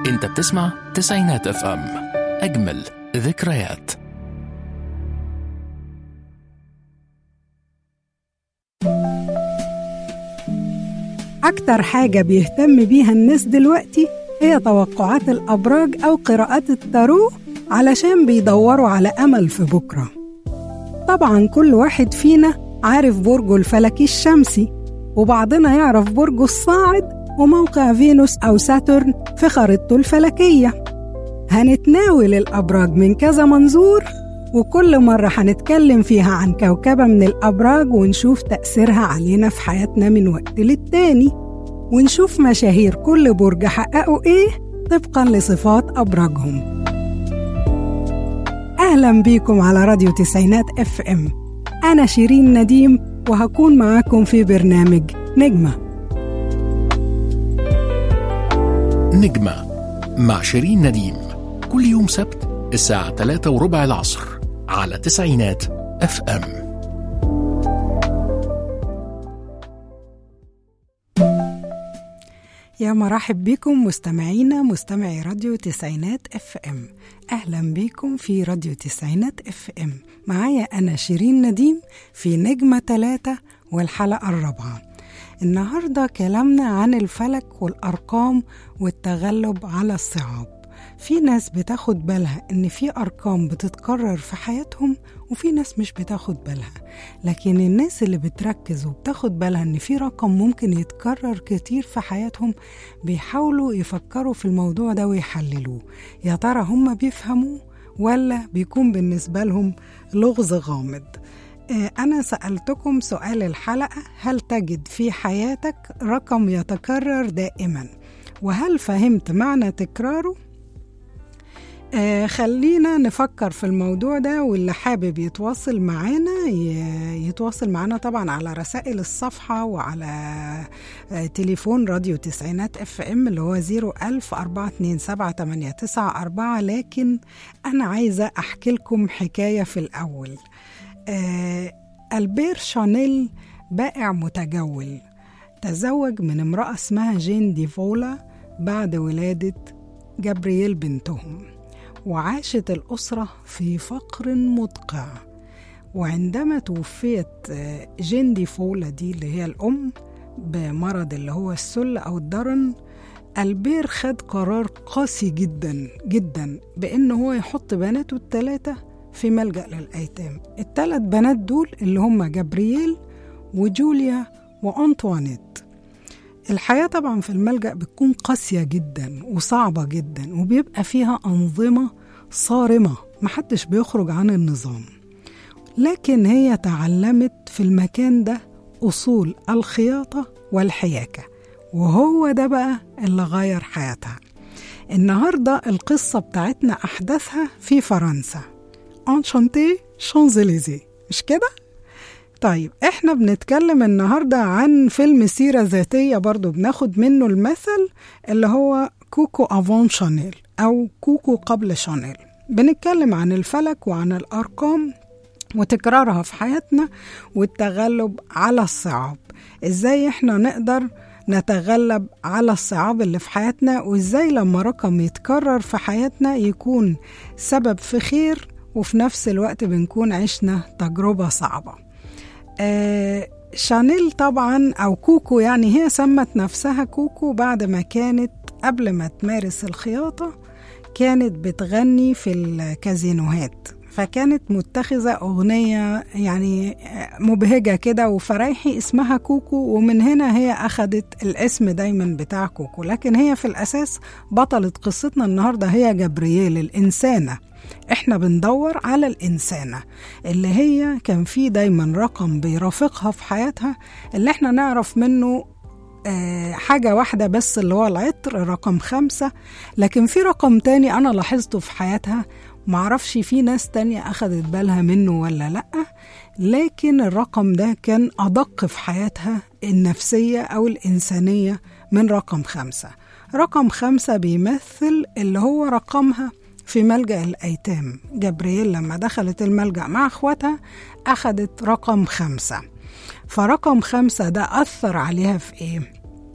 انت بتسمع تسعينات اف ام اجمل ذكريات أكتر حاجة بيهتم بيها الناس دلوقتي هي توقعات الأبراج أو قراءات التارو علشان بيدوروا على أمل في بكرة طبعا كل واحد فينا عارف برجه الفلكي الشمسي وبعضنا يعرف برجه الصاعد وموقع فينوس أو ساترن في خريطته الفلكية هنتناول الأبراج من كذا منظور وكل مرة هنتكلم فيها عن كوكبة من الأبراج ونشوف تأثيرها علينا في حياتنا من وقت للتاني ونشوف مشاهير كل برج حققوا إيه طبقا لصفات أبراجهم أهلا بيكم على راديو تسعينات اف ام أنا شيرين نديم وهكون معاكم في برنامج نجمة نجمة مع شيرين نديم كل يوم سبت الساعة 3 وربع العصر على تسعينات اف ام يا مرحب بكم مستمعينا مستمعي راديو تسعينات اف ام اهلا بكم في راديو تسعينات اف ام معايا انا شيرين نديم في نجمة ثلاثة والحلقة الرابعة النهاردة كلامنا عن الفلك والأرقام والتغلب على الصعاب في ناس بتاخد بالها ان في ارقام بتتكرر في حياتهم وفي ناس مش بتاخد بالها لكن الناس اللي بتركز وبتاخد بالها ان في رقم ممكن يتكرر كتير في حياتهم بيحاولوا يفكروا في الموضوع ده ويحللوه يا ترى هم بيفهموا ولا بيكون بالنسبة لهم لغز غامض آه، أنا سألتكم سؤال الحلقة هل تجد في حياتك رقم يتكرر دائما وهل فهمت معنى تكراره آه خلينا نفكر في الموضوع ده واللي حابب يتواصل معانا ي- يتواصل معانا طبعا على رسائل الصفحة وعلى آه تليفون راديو تسعينات اف ام اللي هو 01000 427 لكن أنا عايزة أحكي لكم حكاية في الأول آه ألبير شانيل بائع متجول تزوج من امرأة اسمها جين ديفولا بعد ولادة جابرييل بنتهم وعاشت الأسرة في فقر مدقع وعندما توفيت آه، جين ديفولا دي اللي هي الأم بمرض اللي هو السل أو الدرن البير خد قرار قاسي جدا جدا بأن هو يحط بناته الثلاثة في ملجأ للأيتام الثلاث بنات دول اللي هم جابرييل وجوليا وأنطوانيت الحياة طبعا في الملجأ بتكون قاسية جدا وصعبة جدا وبيبقى فيها أنظمة صارمة محدش بيخرج عن النظام لكن هي تعلمت في المكان ده أصول الخياطة والحياكة وهو ده بقى اللي غير حياتها النهاردة القصة بتاعتنا أحداثها في فرنسا انشانتي شانزليزي مش كده؟ طيب احنا بنتكلم النهاردة عن فيلم سيرة ذاتية برضو بناخد منه المثل اللي هو كوكو افون شانيل او كوكو قبل شانيل بنتكلم عن الفلك وعن الارقام وتكرارها في حياتنا والتغلب على الصعاب ازاي احنا نقدر نتغلب على الصعاب اللي في حياتنا وازاي لما رقم يتكرر في حياتنا يكون سبب في خير وفي نفس الوقت بنكون عشنا تجربة صعبة آه شانيل طبعا او كوكو يعني هي سمت نفسها كوكو بعد ما كانت قبل ما تمارس الخياطة كانت بتغني في الكازينوهات فكانت متخذة أغنية يعني مبهجة كده وفرايحي اسمها كوكو ومن هنا هي أخدت الاسم دايما بتاع كوكو لكن هي في الأساس بطلة قصتنا النهاردة هي جبرييل الإنسانة احنا بندور على الإنسانة اللي هي كان في دايما رقم بيرافقها في حياتها اللي احنا نعرف منه آه، حاجة واحدة بس اللي هو العطر رقم خمسة لكن في رقم تاني أنا لاحظته في حياتها معرفش في ناس تانية أخدت بالها منه ولا لأ لكن الرقم ده كان أدق في حياتها النفسية أو الإنسانية من رقم خمسة رقم خمسة بيمثل اللي هو رقمها في ملجأ الأيتام جبريل لما دخلت الملجأ مع أخواتها أخدت رقم خمسة فرقم خمسة ده أثر عليها في إيه؟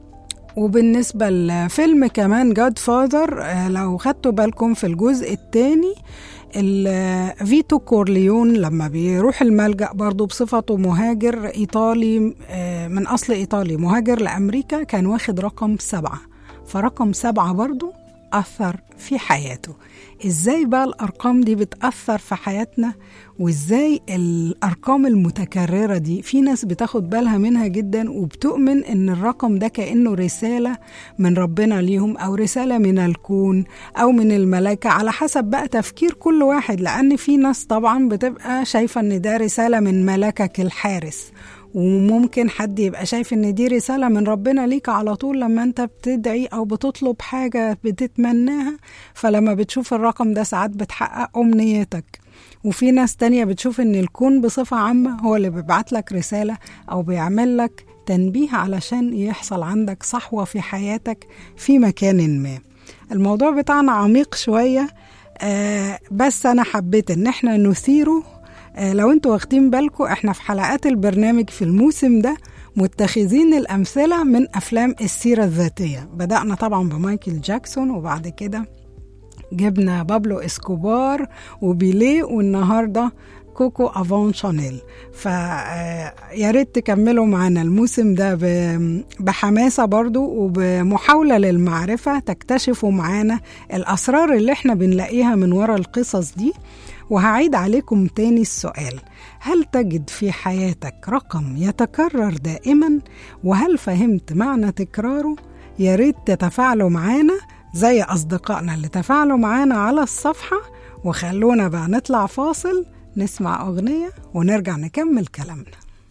وبالنسبة لفيلم كمان جاد فاذر لو خدتوا بالكم في الجزء الثاني فيتو كورليون لما بيروح الملجأ برضه بصفته مهاجر إيطالي آه، من أصل إيطالي مهاجر لأمريكا كان واخد رقم سبعة فرقم سبعة برضه أثر في حياته إزاي بقى الأرقام دي بتأثر في حياتنا وإزاي الأرقام المتكررة دي في ناس بتاخد بالها منها جدا وبتؤمن إن الرقم ده كأنه رسالة من ربنا ليهم أو رسالة من الكون أو من الملائكة على حسب بقى تفكير كل واحد لأن في ناس طبعا بتبقى شايفة إن ده رسالة من ملكك الحارس وممكن حد يبقى شايف ان دي رسالة من ربنا ليك على طول لما انت بتدعي او بتطلب حاجة بتتمناها فلما بتشوف الرقم ده ساعات بتحقق امنيتك وفي ناس تانية بتشوف ان الكون بصفة عامة هو اللي بيبعت لك رسالة او بيعمل لك تنبيه علشان يحصل عندك صحوة في حياتك في مكان ما الموضوع بتاعنا عميق شوية آه بس أنا حبيت إن احنا نثيره آه لو انتوا واخدين بالكم احنا في حلقات البرنامج في الموسم ده متخذين الأمثلة من أفلام السيرة الذاتية بدأنا طبعا بمايكل جاكسون وبعد كده جبنا بابلو اسكوبار وبيليه والنهارده كوكو افون شانيل فيا ريت تكملوا معانا الموسم ده بحماسة برضو وبمحاولة للمعرفة تكتشفوا معانا الأسرار اللي احنا بنلاقيها من ورا القصص دي وهعيد عليكم تاني السؤال هل تجد في حياتك رقم يتكرر دائما وهل فهمت معنى تكراره يا ريت تتفاعلوا معانا زي أصدقائنا اللي تفاعلوا معانا على الصفحة وخلونا بقى نطلع فاصل نسمع أغنية ونرجع نكمل كلامنا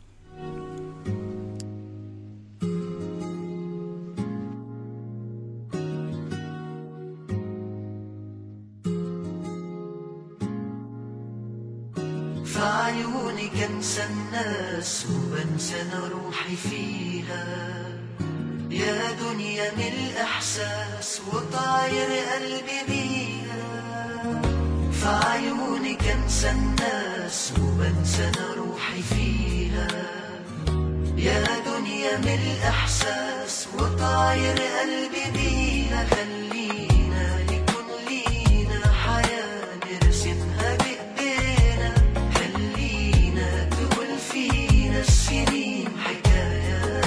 في عيونك انسى الناس وبنسى انا روحي فيها يا دنيا من الاحساس وطاير قلبي بيها في عيونك انسى الناس وبنسى انا روحي فيها يا دنيا من الاحساس وطاير قلبي بيها خلينا يكون لينا حياه نرسمها بايدينا خلينا تقول فينا السنين حكايات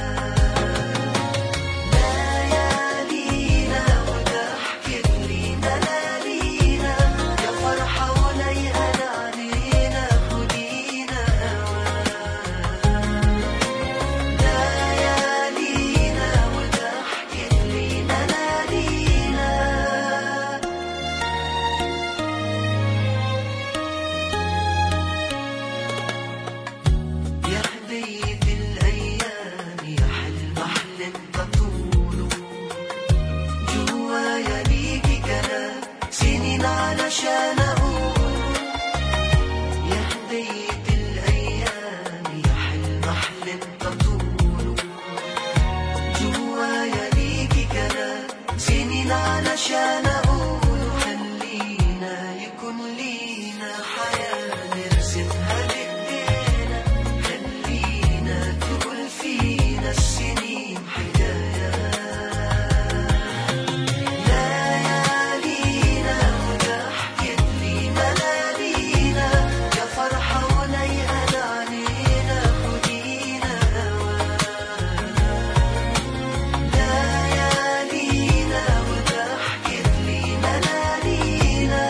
ليالينا وضحكت لينا ليالينا يا فرحة وليقنا علينا خدينا أوان ليالينا وضحكت لينا ليالينا يا هدية الأيام يا حلم حلمت طوله جوايا ليكي كلام سنين علشان أقول يا هدية الأيام يا حلم حلمت طوله جوايا ليكي كلام سنين علشان أقول خلينا يكون لينا حياة نرسمها بإيدينا خلينا تقول فينا السنين حكايات ليالينا وضحكت لينا ليالينا يا فرحة وليقنا علينا خدينا أوان ليالينا وضحكت لينا ليالينا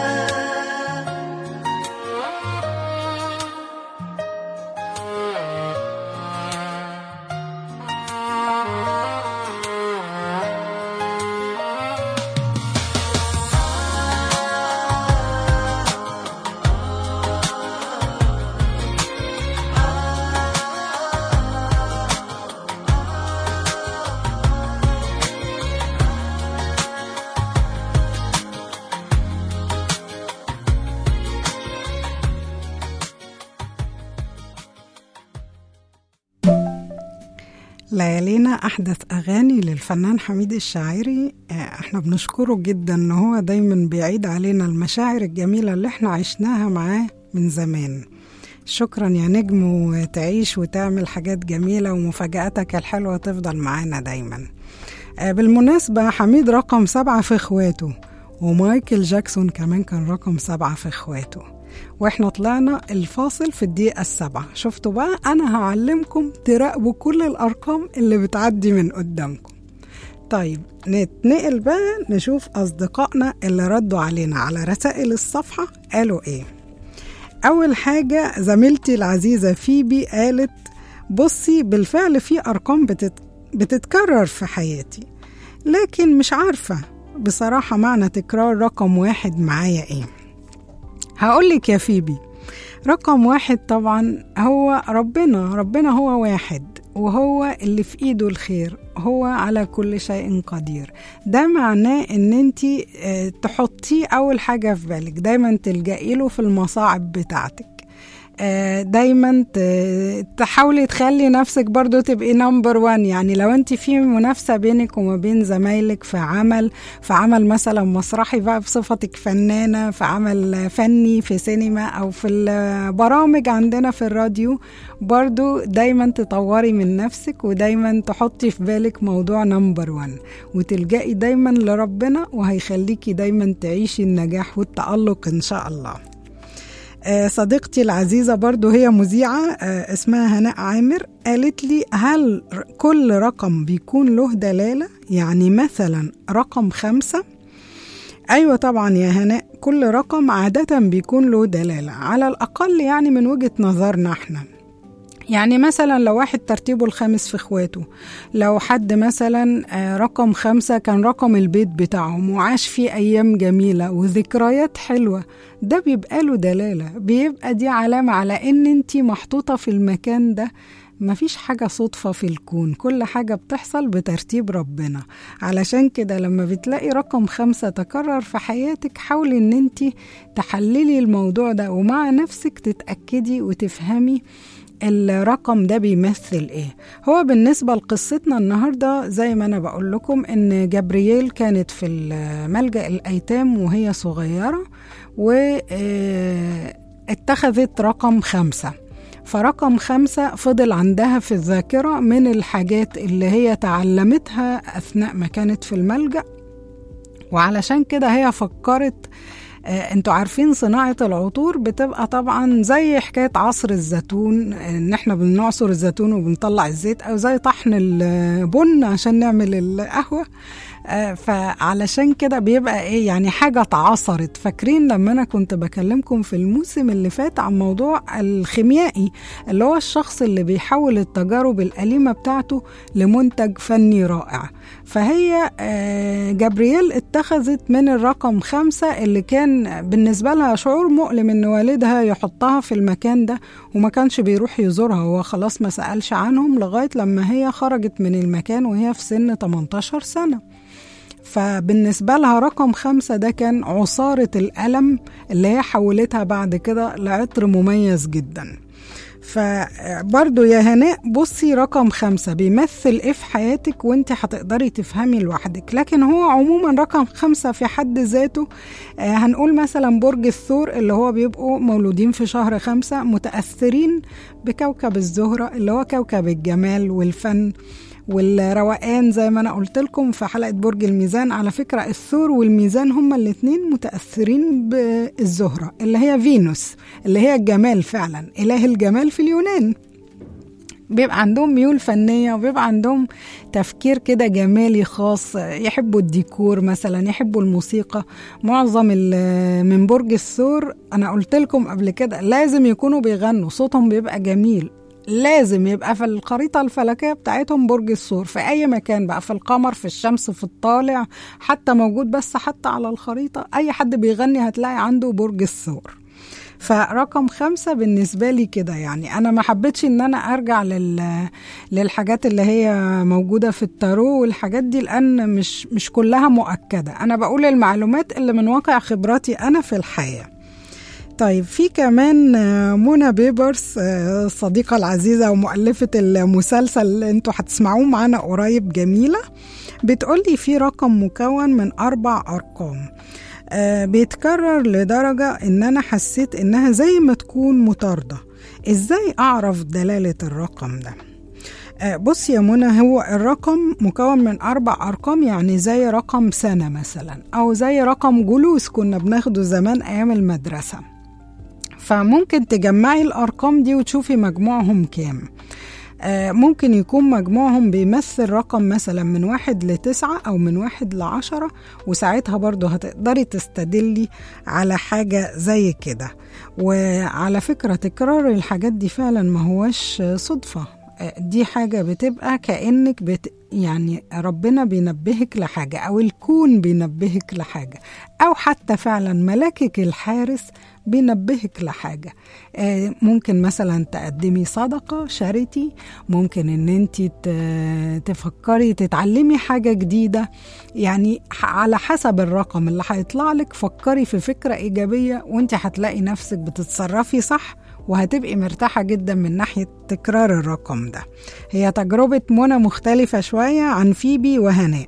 ليالينا أحدث أغاني للفنان حميد الشاعري آه، احنا بنشكره جدا ان هو دايما بيعيد علينا المشاعر الجميلة اللي احنا عشناها معاه من زمان شكرا يا نجم وتعيش وتعمل حاجات جميلة ومفاجآتك الحلوة تفضل معانا دايما آه، بالمناسبة حميد رقم سبعة في اخواته ومايكل جاكسون كمان كان رقم سبعة في اخواته واحنا طلعنا الفاصل في الدقيقة السبعة شفتوا بقى أنا هعلمكم تراقبوا كل الأرقام اللي بتعدي من قدامكم طيب نتنقل بقى نشوف أصدقائنا اللي ردوا علينا على رسائل الصفحة قالوا إيه أول حاجة زميلتي العزيزة فيبي قالت بصي بالفعل في أرقام بتت... بتتكرر في حياتي لكن مش عارفة بصراحة معنى تكرار رقم واحد معايا إيه هقولك يا فيبي رقم واحد طبعا هو ربنا ربنا هو واحد وهو اللي في ايده الخير هو على كل شيء قدير ده معناه ان انت تحطيه اول حاجة في بالك دايما تلجئي له في المصاعب بتاعتك آه، دايما ت- تحاولي تخلي نفسك برضو تبقي نمبر وان يعني لو انت في منافسة بينك وما بين زمايلك في عمل في عمل مثلا مسرحي بقى بصفتك فنانة في عمل فني في سينما او في البرامج عندنا في الراديو برضو دايما تطوري من نفسك ودايما تحطي في بالك موضوع نمبر وان وتلجئي دايما لربنا وهيخليكي دايما تعيشي النجاح والتألق ان شاء الله آه، صديقتي العزيزة برضو هي مذيعة آه، اسمها هناء عامر قالت لي هل ر- كل رقم بيكون له دلالة يعني مثلا رقم خمسة أيوة طبعا يا هناء كل رقم عادة بيكون له دلالة على الأقل يعني من وجهة نظرنا احنا يعني مثلا لو واحد ترتيبه الخامس في اخواته لو حد مثلا آه، رقم خمسة كان رقم البيت بتاعهم وعاش فيه أيام جميلة وذكريات حلوة ده بيبقى له دلالة بيبقى دي علامة على إن انتي محطوطة في المكان ده مفيش حاجة صدفة في الكون كل حاجة بتحصل بترتيب ربنا علشان كده لما بتلاقي رقم خمسة تكرر في حياتك حاولي ان انتي تحللي الموضوع ده ومع نفسك تتأكدي وتفهمي الرقم ده بيمثل ايه هو بالنسبة لقصتنا النهاردة زي ما انا بقول لكم ان جبريل كانت في ملجأ الايتام وهي صغيرة واتخذت رقم خمسة فرقم خمسة فضل عندها في الذاكرة من الحاجات اللي هي تعلمتها أثناء ما كانت في الملجأ وعلشان كده هي فكرت آه، انتوا عارفين صناعة العطور بتبقى طبعا زي حكاية عصر الزيتون ان احنا بنعصر الزيتون وبنطلع الزيت او زي طحن البن عشان نعمل القهوة آه، فعلشان كده بيبقى ايه يعني حاجة اتعصرت فاكرين لما انا كنت بكلمكم في الموسم اللي فات عن موضوع الخيميائي اللي هو الشخص اللي بيحول التجارب الأليمة بتاعته لمنتج فني رائع فهي آه، جبريل اتخذت من الرقم خمسة اللي كان بالنسبة لها شعور مؤلم ان والدها يحطها في المكان ده وما كانش بيروح يزورها هو خلاص ما سألش عنهم لغاية لما هي خرجت من المكان وهي في سن 18 سنة فبالنسبة لها رقم خمسة ده كان عصارة الألم اللي هي حولتها بعد كده لعطر مميز جدا فبرضو يا هناء بصي رقم خمسة بيمثل ايه في حياتك وانت هتقدري تفهمي لوحدك لكن هو عموما رقم خمسة في حد ذاته آه هنقول مثلا برج الثور اللي هو بيبقوا مولودين في شهر خمسة متأثرين بكوكب الزهرة اللي هو كوكب الجمال والفن والروقان زي ما انا قلت لكم في حلقه برج الميزان على فكره الثور والميزان هما الاثنين متاثرين بالزهره اللي هي فينوس اللي هي الجمال فعلا اله الجمال في اليونان بيبقى عندهم ميول فنية وبيبقى عندهم تفكير كده جمالي خاص يحبوا الديكور مثلا يحبوا الموسيقى معظم من برج الثور أنا قلت لكم قبل كده لازم يكونوا بيغنوا صوتهم بيبقى جميل لازم يبقى في الخريطة الفلكية بتاعتهم برج الثور في أي مكان بقى في القمر في الشمس في الطالع حتى موجود بس حتى على الخريطة أي حد بيغني هتلاقي عنده برج الثور فرقم خمسة بالنسبة لي كده يعني أنا ما حبيتش إن أنا أرجع لل... للحاجات اللي هي موجودة في التارو والحاجات دي لأن مش مش كلها مؤكدة أنا بقول المعلومات اللي من واقع خبراتي أنا في الحياة طيب في كمان منى بيبرس الصديقة العزيزة ومؤلفة المسلسل اللي انتوا هتسمعوه معانا قريب جميلة بتقولي في رقم مكون من أربع أرقام آه بيتكرر لدرجة إن أنا حسيت إنها زي ما تكون مطاردة ازاي اعرف دلالة الرقم ده آه، بص يا منى هو الرقم مكون من أربع أرقام يعني زي رقم سنة مثلا أو زي رقم جلوس كنا بناخده زمان أيام المدرسة فممكن تجمعي الأرقام دي وتشوفي مجموعهم كام آه، ممكن يكون مجموعهم بيمثل رقم مثلا من واحد لتسعة أو من واحد لعشرة وساعتها برضو هتقدري تستدلي على حاجة زي كده وعلى فكرة تكرار الحاجات دي فعلا ما هوش صدفة آه، دي حاجة بتبقى كأنك بت يعني ربنا بينبهك لحاجة أو الكون بينبهك لحاجة أو حتى فعلا ملاكك الحارس بينبهك لحاجة آه، ممكن مثلا تقدمي صدقة شاريتي ممكن ان انت تفكري تتعلمي حاجة جديدة يعني ح- على حسب الرقم اللي هيطلع لك فكري في فكرة إيجابية وانت هتلاقي نفسك بتتصرفي صح وهتبقي مرتاحة جدا من ناحية تكرار الرقم ده هي تجربة منى مختلفة شوية عن فيبي وهناء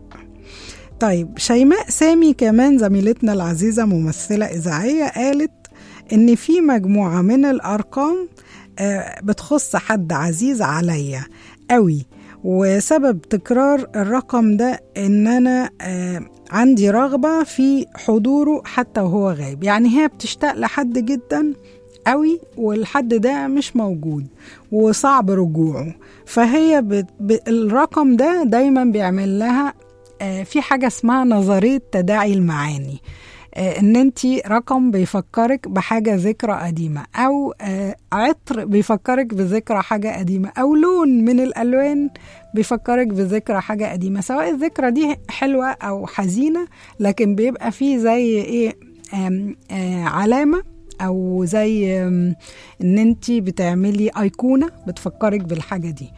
طيب شيماء سامي كمان زميلتنا العزيزة ممثلة إذاعية قالت إن في مجموعة من الأرقام آه، بتخص حد عزيز عليا قوي وسبب تكرار الرقم ده إن أنا آه، عندي رغبة في حضوره حتى وهو غايب يعني هي بتشتاق لحد جدا قوي والحد ده مش موجود وصعب رجوعه فهي بت... ب... الرقم ده دايما بيعمل لها آه، في حاجة اسمها نظرية تداعي المعاني آه، ان انت رقم بيفكرك بحاجة ذكرى قديمة او آه، عطر بيفكرك بذكرى حاجة قديمة او لون من الالوان بيفكرك بذكرى حاجة قديمة سواء الذكرى دي حلوة او حزينة لكن بيبقى فيه زي ايه آم، آه، علامة او زي آم، ان انت بتعملي ايقونه بتفكرك بالحاجه دي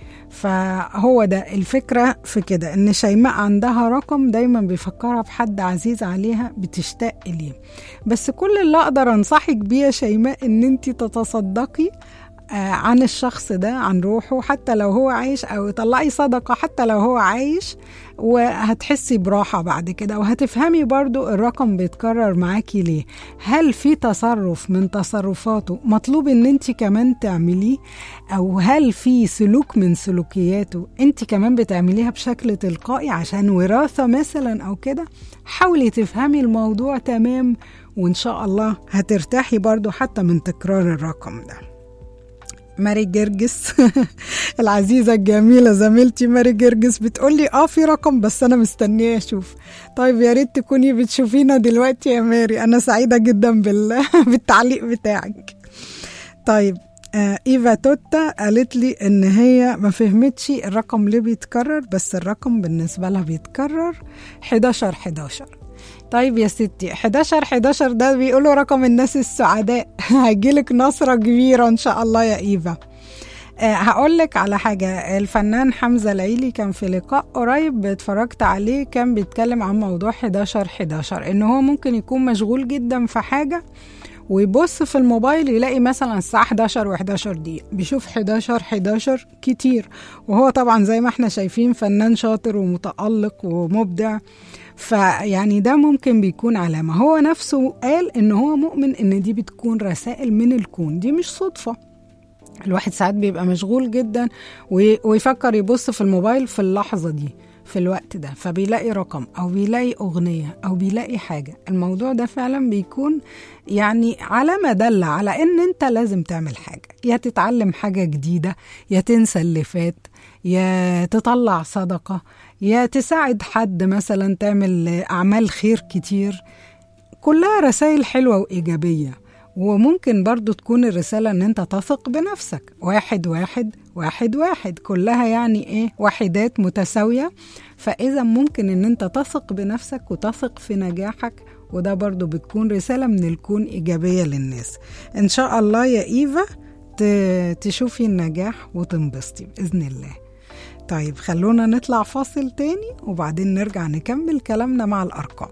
فهو ده الفكره في كده ان شيماء عندها رقم دايما بيفكرها بحد عزيز عليها بتشتاق اليه بس كل اللي اقدر انصحك بيه يا شيماء ان انت تتصدقي آه، عن الشخص ده عن روحه حتى لو هو عايش او طلعي صدقه حتى لو هو عايش وهتحسي براحه بعد كده وهتفهمي برضو الرقم بيتكرر معاكي ليه هل في تصرف من تصرفاته مطلوب ان انت كمان تعمليه او هل في سلوك من سلوكياته انت كمان بتعمليها بشكل تلقائي عشان وراثه مثلا او كده حاولي تفهمي الموضوع تمام وان شاء الله هترتاحي برضو حتى من تكرار الرقم ده ماري جرجس العزيزة الجميلة زميلتي ماري جرجس بتقولي اه في رقم بس انا مستنية اشوف طيب يا ريت تكوني بتشوفينا دلوقتي يا ماري انا سعيدة جدا بال... بالتعليق بتاعك طيب آه ايفا توتا قالت لي ان هي ما فهمتش الرقم ليه بيتكرر بس الرقم بالنسبة لها بيتكرر 11 11 طيب يا ستي 11 11 ده بيقولوا رقم الناس السعداء هيجيلك نصرة كبيرة ان شاء الله يا ايفا آه، هقول لك على حاجة الفنان حمزة العيلي كان في لقاء قريب اتفرجت عليه كان بيتكلم عن موضوع 11 11 ان هو ممكن يكون مشغول جدا في حاجة ويبص في الموبايل يلاقي مثلا الساعة 11 و11 دقيقة بيشوف 11 11 كتير وهو طبعا زي ما احنا شايفين فنان شاطر ومتألق ومبدع فيعني ده ممكن بيكون علامة هو نفسه قال ان هو مؤمن ان دي بتكون رسائل من الكون دي مش صدفة الواحد ساعات بيبقى مشغول جدا وي- ويفكر يبص في الموبايل في اللحظة دي في الوقت ده فبيلاقي رقم او بيلاقي اغنية او بيلاقي حاجة الموضوع ده فعلا بيكون يعني علامة دالة على ان انت لازم تعمل حاجة يا تتعلم حاجة جديدة يا تنسى اللي فات يا تطلع صدقة يا تساعد حد مثلا تعمل اعمال خير كتير كلها رسائل حلوة وإيجابية وممكن برضو تكون الرسالة ان انت تثق بنفسك واحد واحد واحد واحد كلها يعني ايه وحدات متساوية فإذا ممكن ان انت تثق بنفسك وتثق في نجاحك وده برضو بتكون رسالة من الكون إيجابية للناس إن شاء الله يا إيفا ت- تشوفي النجاح وتنبسطي بإذن الله طيب خلونا نطلع فاصل تاني وبعدين نرجع نكمل كلامنا مع الأرقام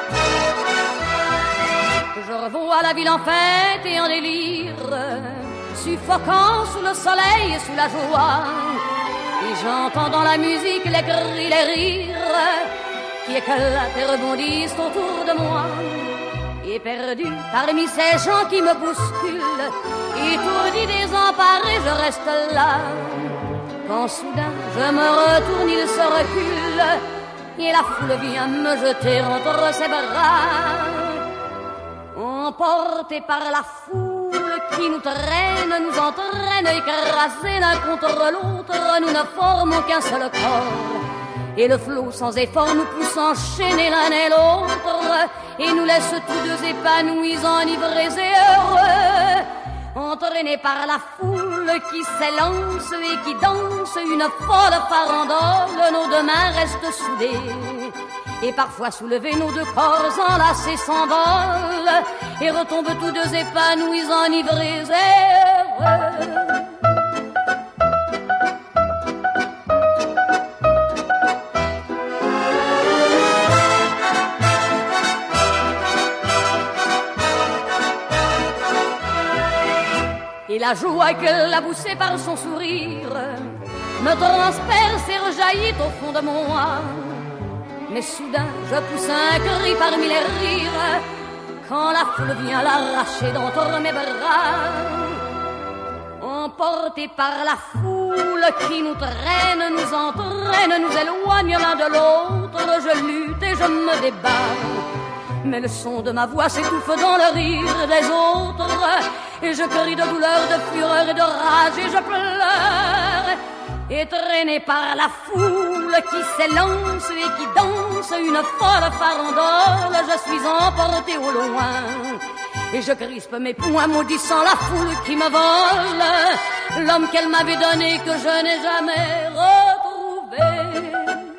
Je revois la ville en fête et en délire suffocant sous le soleil et sous la joie. Et j'entends dans la musique les cris, les rires qui éclatent et rebondissent autour de moi. Et perdu parmi ces gens qui me bousculent, étourdi, désemparé, je reste là. Quand soudain je me retourne, il se recule, et la foule vient me jeter entre ses bras. Emportés par la foule qui nous traîne, nous entraîne, écrasés l'un contre l'autre, nous ne formons qu'un seul corps. Et le flot sans effort nous pousse enchaîner l'un et l'autre, et nous laisse tous deux épanouis, enivrés et heureux. Entraînés par la foule qui s'élance et qui danse une folle farandole, nos deux mains restent soudées. Et parfois soulevés, nos deux corps enlacés s'envolent et retombent tous deux épanouis, enivrés et heureux. Et la joie qu'elle a poussée par son sourire me transperce et rejaillit au fond de moi. Mais soudain, je pousse un cri parmi les rires quand la foule vient l'arracher d'entre mes bras. Emportés par la foule qui nous traîne, nous entraîne, nous éloigne l'un de l'autre, je lutte et je me débat. Mais le son de ma voix s'étouffe dans le rire des autres. Et je crie de douleur, de fureur et de rage et je pleure. Et traîné par la foule qui s'élance et qui danse une folle farandole, je suis emporté au loin. Et je crispe mes poings maudissant la foule qui me vole. L'homme qu'elle m'avait donné que je n'ai jamais retrouvé.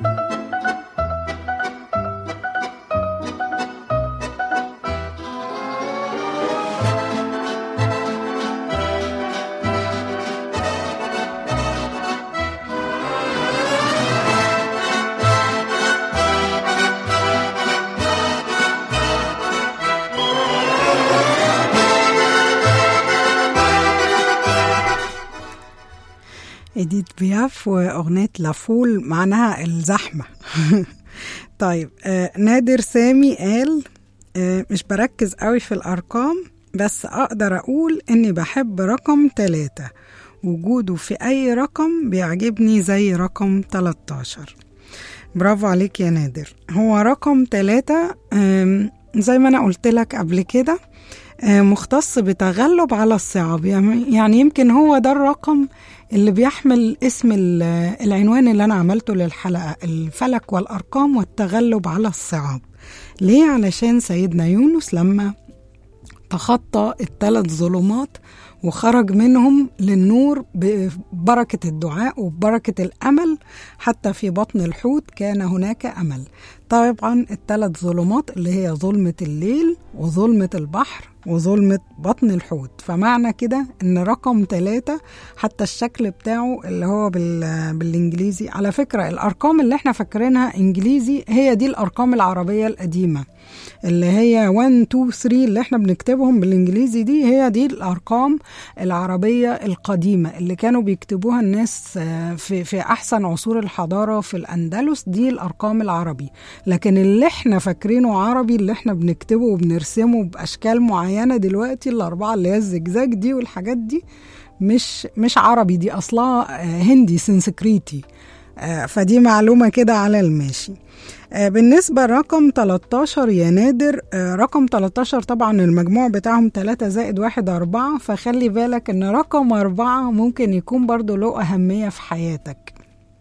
إديت بياف وأغنية لافول معناها الزحمة طيب آه نادر سامي قال آه مش بركز قوي في الأرقام بس أقدر أقول إني بحب رقم تلاتة وجوده في أي رقم بيعجبني زي رقم 13 برافو عليك يا نادر هو رقم تلاتة آم، زي ما أنا قلت لك قبل كده آه، مختص بتغلب على الصعاب يعني يعني يمكن هو ده الرقم اللي بيحمل اسم ال- العنوان اللي أنا عملته للحلقة الفلك والأرقام والتغلب على الصعاب ليه؟ علشان سيدنا يونس لما تخطى الثلاث ظلمات وخرج منهم للنور ببركة الدعاء وببركة الأمل حتى في بطن الحوت كان هناك أمل طبعا الثلاث ظلمات اللي هي ظلمة الليل وظلمة البحر وظلمة بطن الحوت فمعنى كده ان رقم ثلاثة حتى الشكل بتاعه اللي هو بال... بالانجليزي على فكرة الارقام اللي احنا فاكرينها انجليزي هي دي الارقام العربية القديمة اللي هي 1 2 3 اللي احنا بنكتبهم بالانجليزي دي هي دي الارقام العربيه القديمه اللي كانوا بيكتبوها الناس آه، في في احسن عصور الحضاره في الاندلس دي الارقام العربي لكن اللي احنا فاكرينه عربي اللي احنا بنكتبه وبنرسمه باشكال معينه دلوقتي الاربعه اللي هي الزجزاج دي والحاجات دي مش مش عربي دي اصلها آه، هندي سنسكريتي آه، فدي معلومه كده على الماشي آه، بالنسبة لرقم 13 يا نادر آه، رقم 13 طبعا المجموع بتاعهم 3 زائد 1 4 فخلي بالك ان رقم 4 ممكن يكون برضو له أهمية في حياتك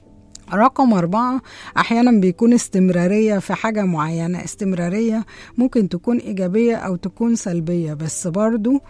رقم أربعة أحيانا بيكون استمرارية في حاجة معينة استمرارية ممكن تكون إيجابية أو تكون سلبية بس برضو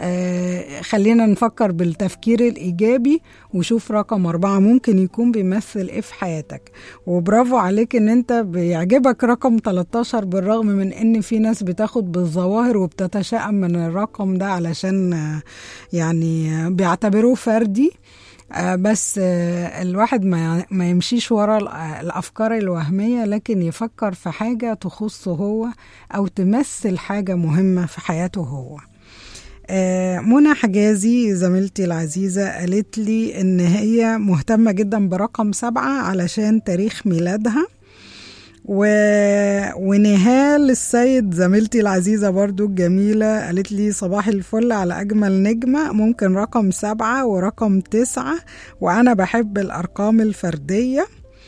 آه خلينا نفكر بالتفكير الإيجابي وشوف رقم أربعة ممكن يكون بيمثل إيه في حياتك وبرافو عليك إن أنت بيعجبك رقم 13 بالرغم من إن في ناس بتاخد بالظواهر وبتتشائم من الرقم ده علشان آه يعني آه بيعتبروه فردي آه، بس آه، الواحد ما ما يمشيش ورا ال- آه، الافكار الوهميه لكن يفكر في حاجه تخصه هو او تمثل حاجه مهمه في حياته هو آه، منى حجازي زميلتي العزيزة قالت لي إن هي مهتمة جدا برقم سبعة علشان تاريخ ميلادها و... ونهال السيد زميلتي العزيزة برضو الجميلة قالت لي صباح الفل على أجمل نجمة ممكن رقم سبعة ورقم تسعة وأنا بحب الأرقام الفردية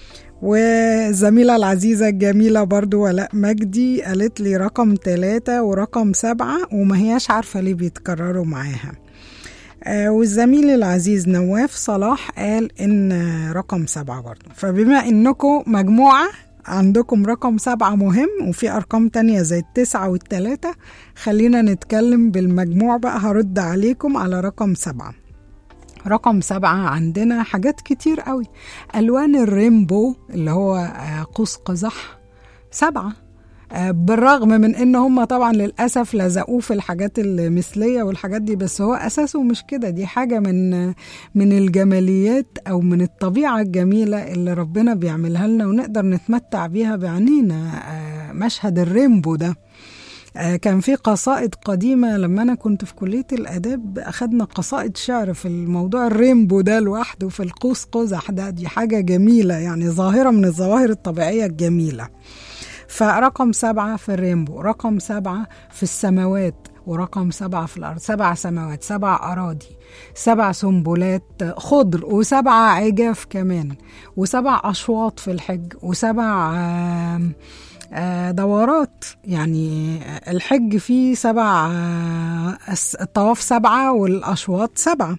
والزميلة العزيزة الجميلة برضو ولاء مجدي قالت لي رقم ثلاثة ورقم سبعة وما هياش عارفة ليه بيتكرروا معاها آه، والزميل العزيز نواف صلاح قال إن رقم سبعة برضو فبما إنكم مجموعة عندكم رقم سبعة مهم وفي أرقام تانية زي التسعة والتلاتة خلينا نتكلم بالمجموع بقى هرد عليكم على رقم سبعة رقم سبعة عندنا حاجات كتير قوي ألوان الريمبو اللي هو آه، قوس قزح سبعة آه، بالرغم من ان هم طبعا للاسف لزقوه في الحاجات المثليه والحاجات دي بس هو اساسه مش كده دي حاجه من من الجماليات او من الطبيعه الجميله اللي ربنا بيعملها لنا ونقدر نتمتع بيها بعينينا آه، مشهد الريمبو ده آه، كان في قصائد قديمة لما أنا كنت في كلية الآداب أخدنا قصائد شعر في الموضوع الريمبو ده لوحده في القوس قزح ده دي حاجة جميلة يعني ظاهرة من الظواهر الطبيعية الجميلة فرقم سبعة في الريمبو رقم سبعة في السماوات ورقم سبعة في الأرض سبع سماوات سبع أراضي سبع سنبلات خضر وسبع عجاف كمان وسبع أشواط في الحج وسبع آم، آه، دورات يعني الحج فيه سبع آه، الس- الطواف سبعة والأشواط سبعة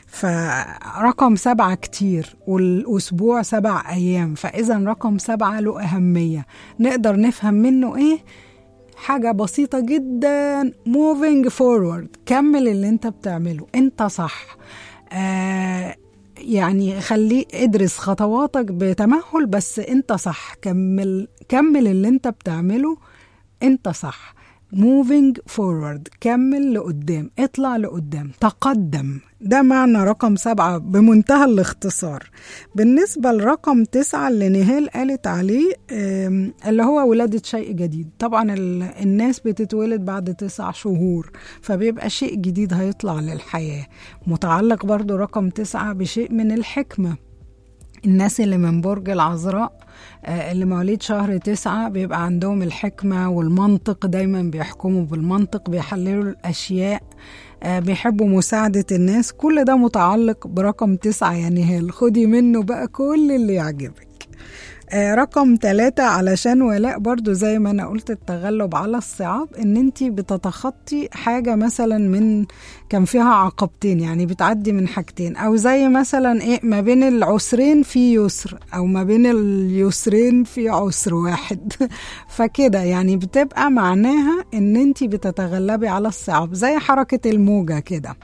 فرقم سبعة كتير والأسبوع سبع أيام فإذا رقم سبعة له أهمية نقدر نفهم منه إيه حاجة بسيطة جدا moving forward كمل اللي انت بتعمله انت صح آه يعني خليه ادرس خطواتك بتمهل بس انت صح كمل كمل اللي انت بتعمله انت صح moving forward كمل لقدام اطلع لقدام تقدم ده معنى رقم سبعة بمنتهى الاختصار بالنسبة لرقم تسعة اللي نهال قالت عليه آم، اللي هو ولادة شيء جديد طبعا ال- الناس بتتولد بعد تسع شهور فبيبقى شيء جديد هيطلع للحياة متعلق برضو رقم تسعة بشيء من الحكمة الناس اللي من برج العذراء آه، اللي مواليد شهر تسعة بيبقى عندهم الحكمة والمنطق دايما بيحكموا بالمنطق بيحللوا الأشياء آه، بيحبوا مساعدة الناس كل ده متعلق برقم تسعة يعني هي خدي منه بقى كل اللي يعجبك آه، رقم ثلاثة علشان ولاء برضو زي ما أنا قلت التغلب على الصعاب إن أنت بتتخطي حاجة مثلا من كان فيها عقبتين يعني بتعدي من حاجتين أو زي مثلا إيه ما بين العسرين في يسر أو ما بين اليسرين في عسر واحد فكده يعني بتبقى معناها إن أنت بتتغلبي على الصعاب زي حركة الموجة كده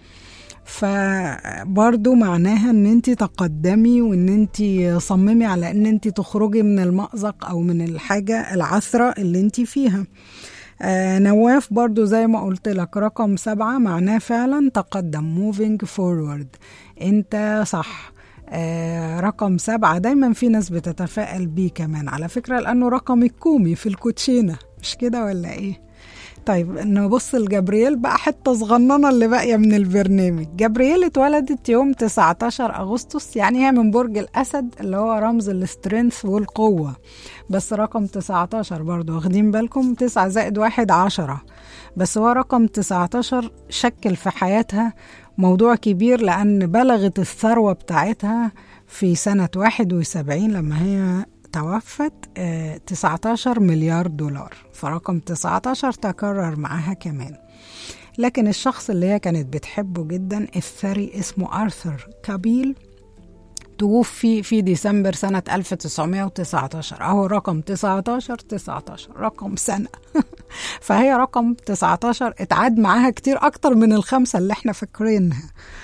فبرضو معناها ان انت تقدمي وان انت صممي على ان انت تخرجي من المأزق او من الحاجة العثرة اللي انت فيها آه نواف برضو زي ما قلت لك رقم سبعة معناه فعلا تقدم moving forward انت صح آه رقم سبعة دايما في ناس بتتفائل بيه كمان على فكرة لأنه رقم الكومي في الكوتشينة مش كده ولا ايه طيب نبص لجبريل بقى حتة صغننة اللي باقية من البرنامج جبريل اتولدت يوم 19 أغسطس يعني هي من برج الأسد اللي هو رمز السترينث والقوة بس رقم 19 برضو واخدين بالكم 9 زائد واحد عشرة بس هو رقم 19 شكل في حياتها موضوع كبير لأن بلغت الثروة بتاعتها في سنة 71 لما هي توفت آه، 19 مليار دولار فرقم 19 تكرر معاها كمان لكن الشخص اللي هي كانت بتحبه جدا الثري اسمه آرثر كابيل توفي في ديسمبر سنة 1919 أهو رقم 19 19 رقم سنة فهي رقم 19 اتعاد معاها كتير أكتر من الخمسة اللي احنا فاكرينها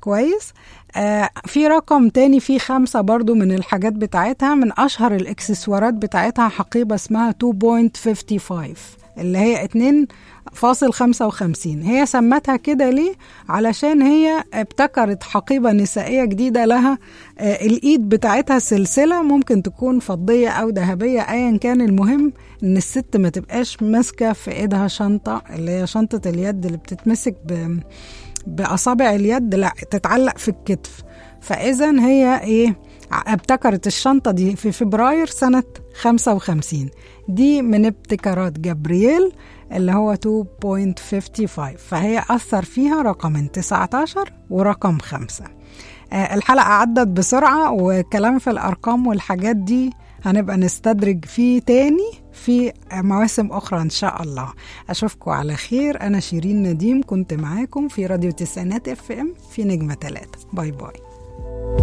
كويس آه في رقم تاني في خمسة برضو من الحاجات بتاعتها من أشهر الإكسسوارات بتاعتها حقيبة اسمها 2.55 اللي هي 2.55 هي سمتها كده ليه؟ علشان هي ابتكرت حقيبة نسائية جديدة لها آه الإيد بتاعتها سلسلة ممكن تكون فضية أو ذهبية أيا كان المهم إن الست ما تبقاش ماسكة في إيدها شنطة اللي هي شنطة اليد اللي بتتمسك ب باصابع اليد لا تتعلق في الكتف فاذا هي ايه ابتكرت الشنطه دي في فبراير سنه 55 دي من ابتكارات جابرييل اللي هو 2.55 فهي اثر فيها رقمين 19 ورقم 5 آه الحلقه عدت بسرعه وكلام في الارقام والحاجات دي هنبقى نستدرج فيه تاني في مواسم أخرى إن شاء الله أشوفكم على خير أنا شيرين نديم كنت معاكم في راديو تسعينات اف ام في نجمة ثلاثة باي باي